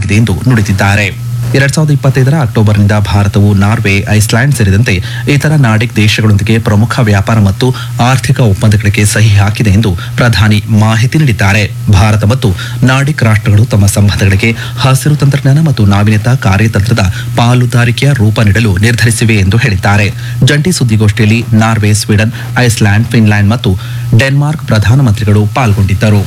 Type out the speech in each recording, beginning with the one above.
ಸಾಧ್ಯವಾಗಿದೆ ಎಂದು ನುಡಿದಿದ್ದಾರೆ ಎರಡ್ ಸಾವಿರದ ಇಪ್ಪತ್ತೈದರ ಅಕ್ಟೋಬರ್ನಿಂದ ಭಾರತವು ನಾರ್ವೆ ಐಸ್ಲ್ಯಾಂಡ್ ಸೇರಿದಂತೆ ಇತರ ನಾರ್ಡಿಕ್ ದೇಶಗಳೊಂದಿಗೆ ಪ್ರಮುಖ ವ್ಯಾಪಾರ ಮತ್ತು ಆರ್ಥಿಕ ಒಪ್ಪಂದಗಳಿಗೆ ಸಹಿ ಹಾಕಿದೆ ಎಂದು ಪ್ರಧಾನಿ ಮಾಹಿತಿ ನೀಡಿದ್ದಾರೆ ಭಾರತ ಮತ್ತು ನಾರ್ಡಿಕ್ ರಾಷ್ಟ್ರಗಳು ತಮ್ಮ ಸಂಬಂಧಗಳಿಗೆ ಹಸಿರು ತಂತ್ರಜ್ಞಾನ ಮತ್ತು ನಾವೀನ್ಯತಾ ಕಾರ್ಯತಂತ್ರದ ಪಾಲುದಾರಿಕೆಯ ರೂಪ ನೀಡಲು ನಿರ್ಧರಿಸಿವೆ ಎಂದು ಹೇಳಿದ್ದಾರೆ ಜಂಟಿ ಸುದ್ದಿಗೋಷ್ಠಿಯಲ್ಲಿ ನಾರ್ವೆ ಸ್ವೀಡನ್ ಐಸ್ಲ್ಯಾಂಡ್ ಫಿನ್ಲ್ಯಾಂಡ್ ಮತ್ತು ಡೆನ್ಮಾರ್ಕ್ ಪ್ರಧಾನಮಂತ್ರಿಗಳು ಪಾಲ್ಗೊಂಡಿದ್ದರು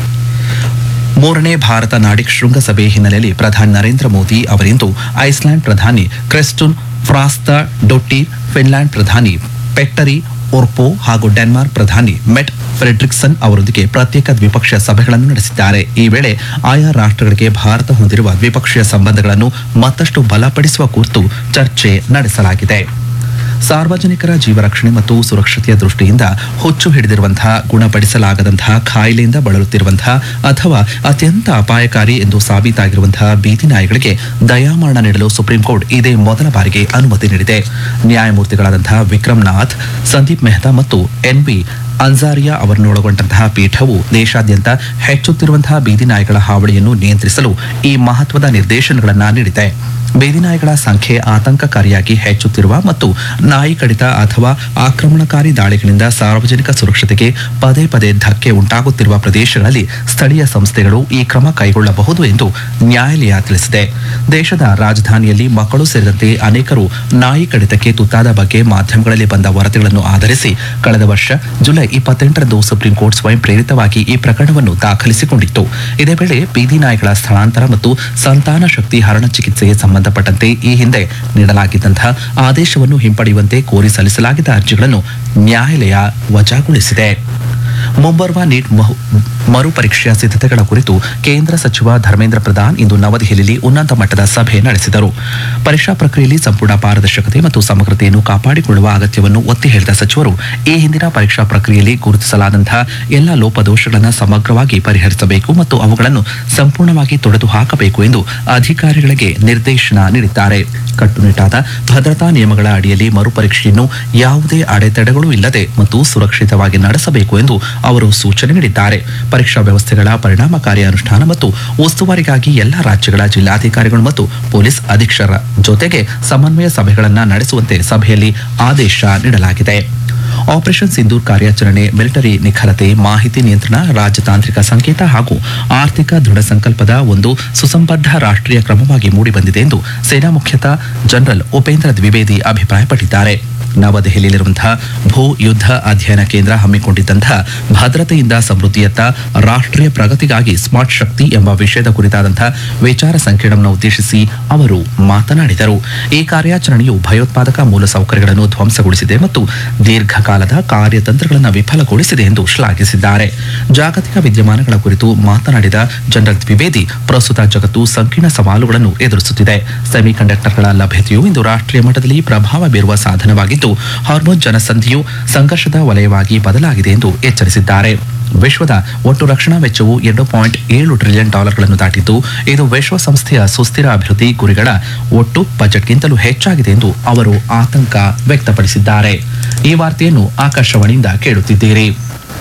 ಮೂರನೇ ಭಾರತ ನಾಡಿಕ್ ಶೃಂಗಸಭೆ ಹಿನ್ನೆಲೆಯಲ್ಲಿ ಪ್ರಧಾನಿ ನರೇಂದ್ರ ಮೋದಿ ಅವರಿಂದು ಐಸ್ಲ್ಯಾಂಡ್ ಪ್ರಧಾನಿ ಕ್ರೆಸ್ಟುನ್ ಫ್ರಾಸ್ತ ಡೊಟ್ಟಿರ್ ಫಿನ್ಲ್ಯಾಂಡ್ ಪ್ರಧಾನಿ ಪೆಟ್ಟರಿ ಒರ್ಪೋ ಹಾಗೂ ಡೆನ್ಮಾರ್ಕ್ ಪ್ರಧಾನಿ ಮೆಟ್ ಫ್ರೆಡ್ರಿಕ್ಸನ್ ಅವರೊಂದಿಗೆ ಪ್ರತ್ಯೇಕ ದ್ವಿಪಕ್ಷೀಯ ಸಭೆಗಳನ್ನು ನಡೆಸಿದ್ದಾರೆ ಈ ವೇಳೆ ಆಯಾ ರಾಷ್ಟ್ರಗಳಿಗೆ ಭಾರತ ಹೊಂದಿರುವ ದ್ವಿಪಕ್ಷೀಯ ಸಂಬಂಧಗಳನ್ನು ಮತ್ತಷ್ಟು ಬಲಪಡಿಸುವ ಕುರಿತು ಚರ್ಚೆ ನಡೆಸಲಾಗಿದೆ ಸಾರ್ವಜನಿಕರ ಜೀವರಕ್ಷಣೆ ಮತ್ತು ಸುರಕ್ಷತೆಯ ದೃಷ್ಟಿಯಿಂದ ಹುಚ್ಚು ಹಿಡಿದಿರುವಂತಹ ಗುಣಪಡಿಸಲಾಗದಂತಹ ಕಾಯಿಲೆಯಿಂದ ಬಳಲುತ್ತಿರುವಂತಹ ಅಥವಾ ಅತ್ಯಂತ ಅಪಾಯಕಾರಿ ಎಂದು ಸಾಬೀತಾಗಿರುವಂತಹ ಬೀದಿ ನಾಯಿಗಳಿಗೆ ದಯಾಮರಣ ನೀಡಲು ಸುಪ್ರೀಂ ಕೋರ್ಟ್ ಇದೇ ಮೊದಲ ಬಾರಿಗೆ ಅನುಮತಿ ನೀಡಿದೆ ನ್ಯಾಯಮೂರ್ತಿಗಳಾದಂತಹ ವಿಕ್ರಮ್ ನಾಥ್ ಸಂದೀಪ್ ಮೆಹ್ತಾ ಮತ್ತು ಎನ್ ಬಿ ಅನ್ಸಾರಿಯಾ ಅವರನ್ನೊಳಗೊಂಡಂತಹ ಪೀಠವು ದೇಶಾದ್ಯಂತ ಹೆಚ್ಚುತ್ತಿರುವಂತಹ ಬೀದಿ ನಾಯಿಗಳ ಹಾವಳಿಯನ್ನು ನಿಯಂತ್ರಿಸಲು ಈ ಮಹತ್ವದ ನಿರ್ದೇಶನಗಳನ್ನು ನೀಡಿದೆ ಬೀದಿ ನಾಯಿಗಳ ಸಂಖ್ಯೆ ಆತಂಕಕಾರಿಯಾಗಿ ಹೆಚ್ಚುತ್ತಿರುವ ಮತ್ತು ನಾಯಿ ಕಡಿತ ಅಥವಾ ಆಕ್ರಮಣಕಾರಿ ದಾಳಿಗಳಿಂದ ಸಾರ್ವಜನಿಕ ಸುರಕ್ಷತೆಗೆ ಪದೇ ಪದೇ ಧಕ್ಕೆ ಉಂಟಾಗುತ್ತಿರುವ ಪ್ರದೇಶಗಳಲ್ಲಿ ಸ್ಥಳೀಯ ಸಂಸ್ಥೆಗಳು ಈ ಕ್ರಮ ಕೈಗೊಳ್ಳಬಹುದು ಎಂದು ನ್ಯಾಯಾಲಯ ತಿಳಿಸಿದೆ ದೇಶದ ರಾಜಧಾನಿಯಲ್ಲಿ ಮಕ್ಕಳು ಸೇರಿದಂತೆ ಅನೇಕರು ನಾಯಿ ಕಡಿತಕ್ಕೆ ತುತ್ತಾದ ಬಗ್ಗೆ ಮಾಧ್ಯಮಗಳಲ್ಲಿ ಬಂದ ವರದಿಗಳನ್ನು ಆಧರಿಸಿ ಕಳೆದ ವರ್ಷ ಜುಲೈ ಇಪ್ಪತ್ತೆಂಟರಂದು ಸುಪ್ರೀಂ ಕೋರ್ಟ್ ಸ್ವಯಂ ಪ್ರೇರಿತವಾಗಿ ಈ ಪ್ರಕರಣವನ್ನು ದಾಖಲಿಸಿಕೊಂಡಿತ್ತು ಇದೇ ವೇಳೆ ಬೀದಿ ನಾಯಿಗಳ ಸ್ಥಳಾಂತರ ಮತ್ತು ಸಂತಾನ ಶಕ್ತಿ ಹರಣ ಚಿಕಿತ್ಸೆಗೆ ಸಂಬಂಧಪಟ್ಟಂತೆ ಈ ಹಿಂದೆ ನೀಡಲಾಗಿದ್ದಂತಹ ಆದೇಶವನ್ನು ಹಿಂಪಡೆಯುವಂತೆ ಕೋರಿ ಸಲ್ಲಿಸಲಾಗಿದ್ದ ಅರ್ಜಿಗಳನ್ನು ನ್ಯಾಯಾಲಯ ವಜಾಗೊಳಿಸಿದೆ ಮುಂಬರುವ ನೀಟ್ ಮಹು- ಮರುಪರೀಕ್ಷೆಯ ಸಿದ್ಧತೆಗಳ ಕುರಿತು ಕೇಂದ್ರ ಸಚಿವ ಧರ್ಮೇಂದ್ರ ಪ್ರಧಾನ್ ಇಂದು ನವದೆಹಲಿಯಲ್ಲಿ ಉನ್ನತ ಮಟ್ಟದ ಸಭೆ ನಡೆಸಿದರು ಪರೀಕ್ಷಾ ಪ್ರಕ್ರಿಯೆಯಲ್ಲಿ ಸಂಪೂರ್ಣ ಪಾರದರ್ಶಕತೆ ಮತ್ತು ಸಮಗ್ರತೆಯನ್ನು ಕಾಪಾಡಿಕೊಳ್ಳುವ ಅಗತ್ಯವನ್ನು ಒತ್ತಿ ಹೇಳಿದ ಸಚಿವರು ಈ ಹಿಂದಿನ ಪರೀಕ್ಷಾ ಪ್ರಕ್ರಿಯೆಯಲ್ಲಿ ಗುರುತಿಸಲಾದಂತಹ ಎಲ್ಲ ಲೋಪದೋಷಗಳನ್ನು ಸಮಗ್ರವಾಗಿ ಪರಿಹರಿಸಬೇಕು ಮತ್ತು ಅವುಗಳನ್ನು ಸಂಪೂರ್ಣವಾಗಿ ತೊಡೆದು ಹಾಕಬೇಕು ಎಂದು ಅಧಿಕಾರಿಗಳಿಗೆ ನಿರ್ದೇಶನ ನೀಡಿದ್ದಾರೆ ಕಟ್ಟುನಿಟ್ಟಾದ ಭದ್ರತಾ ನಿಯಮಗಳ ಅಡಿಯಲ್ಲಿ ಮರುಪರೀಕ್ಷೆಯನ್ನು ಯಾವುದೇ ಅಡೆತಡೆಗಳು ಇಲ್ಲದೆ ಮತ್ತು ಸುರಕ್ಷಿತವಾಗಿ ನಡೆಸಬೇಕು ಎಂದು ಅವರು ಸೂಚನೆ ನೀಡಿದ್ದಾರೆ ಪರೀಕ್ಷಾ ವ್ಯವಸ್ಥೆಗಳ ಪರಿಣಾಮಕಾರಿ ಅನುಷ್ಠಾನ ಮತ್ತು ಉಸ್ತುವಾರಿಗಾಗಿ ಎಲ್ಲ ರಾಜ್ಯಗಳ ಜಿಲ್ಲಾಧಿಕಾರಿಗಳು ಮತ್ತು ಪೊಲೀಸ್ ಅಧೀಕ್ಷರ ಜೊತೆಗೆ ಸಮನ್ವಯ ಸಭೆಗಳನ್ನು ನಡೆಸುವಂತೆ ಸಭೆಯಲ್ಲಿ ಆದೇಶ ನೀಡಲಾಗಿದೆ ಆಪರೇಷನ್ ಸಿಂಧೂರ್ ಕಾರ್ಯಾಚರಣೆ ಮಿಲಿಟರಿ ನಿಖರತೆ ಮಾಹಿತಿ ನಿಯಂತ್ರಣ ರಾಜತಾಂತ್ರಿಕ ಸಂಕೇತ ಹಾಗೂ ಆರ್ಥಿಕ ದೃಢ ಸಂಕಲ್ಪದ ಒಂದು ಸುಸಂಬದ್ಧ ರಾಷ್ಟ್ರೀಯ ಕ್ರಮವಾಗಿ ಮೂಡಿಬಂದಿದೆ ಎಂದು ಸೇನಾ ಮುಖ್ಯಸ್ಥ ಜನರಲ್ ಉಪೇಂದ್ರ ದ್ವಿವೇದಿ ಅಭಿಪ್ರಾಯಪಟ್ಟಿದ್ದಾರೆ ನವದೆಹಲಿಯಲ್ಲಿರುವಂತಹ ಭೂ ಯುದ್ಧ ಅಧ್ಯಯನ ಕೇಂದ್ರ ಹಮ್ಮಿಕೊಂಡಿದ್ದಂತಹ ಭದ್ರತೆಯಿಂದ ಸಮೃದ್ಧಿಯತ್ತ ರಾಷ್ಟ್ರೀಯ ಪ್ರಗತಿಗಾಗಿ ಸ್ಮಾರ್ಟ್ ಶಕ್ತಿ ಎಂಬ ವಿಷಯದ ಕುರಿತಾದಂತಹ ವಿಚಾರ ಸಂಕಿರಣವನ್ನು ಉದ್ದೇಶಿಸಿ ಅವರು ಮಾತನಾಡಿದರು ಈ ಕಾರ್ಯಾಚರಣೆಯು ಭಯೋತ್ಪಾದಕ ಮೂಲಸೌಕರ್ಯಗಳನ್ನು ಧ್ವಂಸಗೊಳಿಸಿದೆ ಮತ್ತು ದೀರ್ಘಕಾಲದ ಕಾರ್ಯತಂತ್ರಗಳನ್ನು ವಿಫಲಗೊಳಿಸಿದೆ ಎಂದು ಶ್ಲಾಘಿಸಿದ್ದಾರೆ ಜಾಗತಿಕ ವಿದ್ಯಮಾನಗಳ ಕುರಿತು ಮಾತನಾಡಿದ ಜನರಲ್ ದ್ವಿವೇದಿ ಪ್ರಸ್ತುತ ಜಗತ್ತು ಸಂಕೀರ್ಣ ಸವಾಲುಗಳನ್ನು ಎದುರಿಸುತ್ತಿದೆ ಸೆಮಿಕಂಡಕ್ಟರ್ಗಳ ಲಭ್ಯತೆಯು ಇಂದು ರಾಷ್ಟ್ರೀಯ ಮಟ್ಟದಲ್ಲಿ ಪ್ರಭಾವ ಬೀರುವ ಸಾಧನವಾಗಿದ್ದು ಹಾರ್ಮೋನ್ ಜನಸಂಧಿಯು ಸಂಘರ್ಷದ ವಲಯವಾಗಿ ಬದಲಾಗಿದೆ ಎಂದು ಎಚ್ಚರಿಸಿದ್ದಾರೆ ವಿಶ್ವದ ಒಟ್ಟು ರಕ್ಷಣಾ ವೆಚ್ಚವು ಎರಡು ಪಾಯಿಂಟ್ ಏಳು ಟ್ರಿಲಿಯನ್ ಡಾಲರ್ಗಳನ್ನು ದಾಟಿದ್ದು ಇದು ವಿಶ್ವಸಂಸ್ಥೆಯ ಸುಸ್ಥಿರ ಅಭಿವೃದ್ಧಿ ಗುರಿಗಳ ಒಟ್ಟು ಬಜೆಟ್ಗಿಂತಲೂ ಹೆಚ್ಚಾಗಿದೆ ಎಂದು ಅವರು ಆತಂಕ ವ್ಯಕ್ತಪಡಿಸಿದ್ದಾರೆ ಈ ವಾರ್ತೆಯನ್ನು ಆಕಾಶವಾಣಿಯಿಂದ ಕೇಳುತ್ತಿದ್ದೀರಿ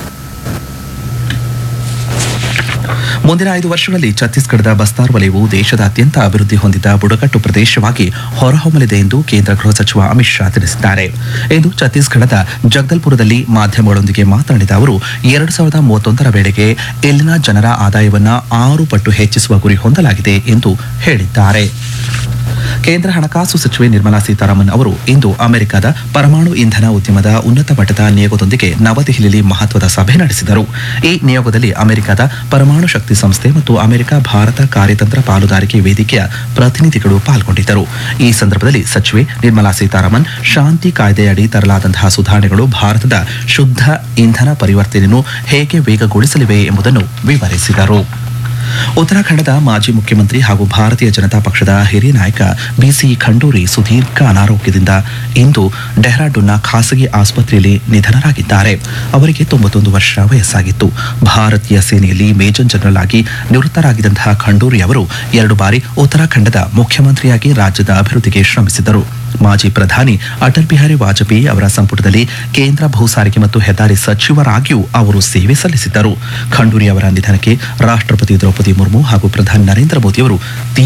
ಮುಂದಿನ ಐದು ವರ್ಷಗಳಲ್ಲಿ ಛತ್ತೀಸ್ಗಢದ ಬಸ್ತಾರ್ ವಲಯವು ದೇಶದ ಅತ್ಯಂತ ಅಭಿವೃದ್ಧಿ ಹೊಂದಿದ ಬುಡಕಟ್ಟು ಪ್ರದೇಶವಾಗಿ ಹೊರಹೊಮ್ಮಲಿದೆ ಎಂದು ಕೇಂದ್ರ ಗೃಹ ಸಚಿವ ಅಮಿತ್ ಶಾ ತಿಳಿಸಿದ್ದಾರೆ ಇಂದು ಛತ್ತೀಸ್ಗಢದ ಜಗದಲ್ಪುರದಲ್ಲಿ ಮಾಧ್ಯಮಗಳೊಂದಿಗೆ ಮಾತನಾಡಿದ ಅವರು ಎರಡು ಸಾವಿರದ ಮೂವತ್ತೊಂದರ ವೇಳೆಗೆ ಇಲ್ಲಿನ ಜನರ ಆದಾಯವನ್ನ ಆರು ಪಟ್ಟು ಹೆಚ್ಚಿಸುವ ಗುರಿ ಹೊಂದಲಾಗಿದೆ ಎಂದು ಹೇಳಿದ್ದಾರೆ ಕೇಂದ್ರ ಹಣಕಾಸು ಸಚಿವೆ ನಿರ್ಮಲಾ ಸೀತಾರಾಮನ್ ಅವರು ಇಂದು ಅಮೆರಿಕದ ಪರಮಾಣು ಇಂಧನ ಉದ್ಯಮದ ಉನ್ನತ ಮಟ್ಟದ ನಿಯೋಗದೊಂದಿಗೆ ನವದೆಹಲಿಯಲ್ಲಿ ಮಹತ್ವದ ಸಭೆ ನಡೆಸಿದರು ಈ ನಿಯೋಗದಲ್ಲಿ ಅಮೆರಿಕದ ಪರಮಾಣು ಶಕ್ತಿ ಸಂಸ್ಥೆ ಮತ್ತು ಅಮೆರಿಕ ಭಾರತ ಕಾರ್ಯತಂತ್ರ ಪಾಲುದಾರಿಕೆ ವೇದಿಕೆಯ ಪ್ರತಿನಿಧಿಗಳು ಪಾಲ್ಗೊಂಡಿದ್ದರು ಈ ಸಂದರ್ಭದಲ್ಲಿ ಸಚಿವೆ ನಿರ್ಮಲಾ ಸೀತಾರಾಮನ್ ಶಾಂತಿ ಕಾಯ್ದೆಯಡಿ ತರಲಾದಂತಹ ಸುಧಾರಣೆಗಳು ಭಾರತದ ಶುದ್ಧ ಇಂಧನ ಪರಿವರ್ತನೆಯನ್ನು ಹೇಗೆ ವೇಗಗೊಳಿಸಲಿವೆ ಎಂಬುದನ್ನು ವಿವರಿಸಿದರು ಉತ್ತರಾಖಂಡದ ಮಾಜಿ ಮುಖ್ಯಮಂತ್ರಿ ಹಾಗೂ ಭಾರತೀಯ ಜನತಾ ಪಕ್ಷದ ಹಿರಿಯ ನಾಯಕ ಬಿಸಿ ಖಂಡೂರಿ ಸುದೀರ್ಘ ಅನಾರೋಗ್ಯದಿಂದ ಇಂದು ಡೆಹ್ರಾಡೂನ್ನ ಖಾಸಗಿ ಆಸ್ಪತ್ರೆಯಲ್ಲಿ ನಿಧನರಾಗಿದ್ದಾರೆ ಅವರಿಗೆ ತೊಂಬತ್ತೊಂದು ವರ್ಷ ವಯಸ್ಸಾಗಿತ್ತು ಭಾರತೀಯ ಸೇನೆಯಲ್ಲಿ ಮೇಜರ್ ಜನರಲ್ ಆಗಿ ನಿವೃತ್ತರಾಗಿದ್ದಂತಹ ಖಂಡೂರಿ ಅವರು ಎರಡು ಬಾರಿ ಉತ್ತರಾಖಂಡದ ಮುಖ್ಯಮಂತ್ರಿಯಾಗಿ ರಾಜ್ಯದ ಅಭಿವೃದ್ಧಿಗೆ ಶ್ರಮಿಸಿದ್ದರು ಮಾಜಿ ಪ್ರಧಾನಿ ಅಟಲ್ ಬಿಹಾರಿ ವಾಜಪೇಯಿ ಅವರ ಸಂಪುಟದಲ್ಲಿ ಕೇಂದ್ರ ಭೂ ಸಾರಿಗೆ ಮತ್ತು ಹೆದ್ದಾರಿ ಸಚಿವರಾಗಿಯೂ ಅವರು ಸೇವೆ ಸಲ್ಲಿಸಿದ್ದರು ಖಂಡೂರಿ ಅವರ ನಿಧನಕ್ಕೆ ರಾಷ್ಟ್ರಪತಿ ದ್ರೌಪದಿ ಮುರ್ಮು ಹಾಗೂ ಪ್ರಧಾನಿ ನರೇಂದ್ರ ಮೋದಿ ಅವರು